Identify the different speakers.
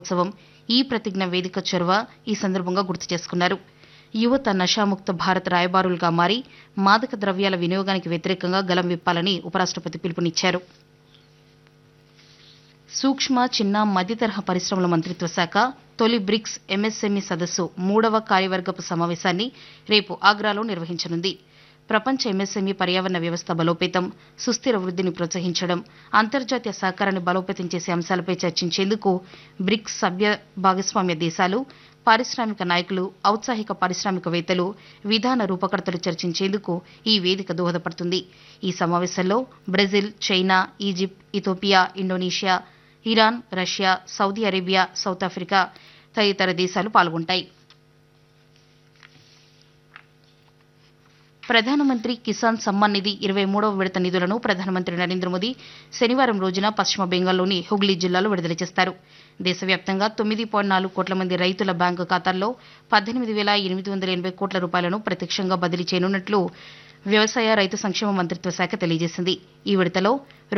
Speaker 1: ఉత్సవం ఈ ప్రతిజ్ఞ వేదిక చొరవ ఈ సందర్భంగా గుర్తు చేసుకున్నారు యువత నషాముక్త భారత్ రాయబారులుగా మారి మాదక ద్రవ్యాల వినియోగానికి వ్యతిరేకంగా గలం విప్పాలని ఉపరాష్ట్రపతి పిలుపునిచ్చారు సూక్ష్మ చిన్న మధ్యతరహా పరిశ్రమల మంత్రిత్వ శాఖ తొలి బ్రిక్స్ ఎంఎస్ఎంఈ సదస్సు మూడవ కార్యవర్గపు సమావేశాన్ని రేపు ఆగ్రాలో నిర్వహించనుంది ప్రపంచ ఎంఎస్ఎంఈ పర్యావరణ వ్యవస్థ బలోపేతం సుస్థిర వృద్ధిని ప్రోత్సహించడం అంతర్జాతీయ సహకారాన్ని బలోపేతం చేసే అంశాలపై చర్చించేందుకు బ్రిక్స్ సభ్య భాగస్వామ్య దేశాలు పారిశ్రామిక నాయకులు ఔత్సాహిక పారిశ్రామికవేత్తలు విధాన రూపకర్తలు చర్చించేందుకు ఈ వేదిక దోహదపడుతుంది ఈ సమావేశంలో Brazil China Egypt Ethiopia Indonesia Iran Russia Saudi Arabia South Africa తదితర దేశాలు పాల్గొంటాయి ప్రధానమంత్రి కిసాన్ సమ్మాన్ నిధి ఇరవై మూడవ విడత నిధులను ప్రధానమంత్రి నరేంద్ర మోదీ శనివారం రోజున పశ్చిమ బెంగాల్లోని హుగ్లీ జిల్లాలో విడుదల చేస్తారు దేశవ్యాప్తంగా తొమ్మిది పాయింట్ నాలుగు కోట్ల మంది రైతుల బ్యాంకు ఖాతాల్లో పద్దెనిమిది వేల ఎనిమిది వందల ఎనభై కోట్ల రూపాయలను ప్రత్యక్షంగా బదిలీ చేయనున్నట్లు వ్యవసాయ రైతు సంక్షేమ మంత్రిత్వ శాఖ తెలియజేసింది ఈ విడతలో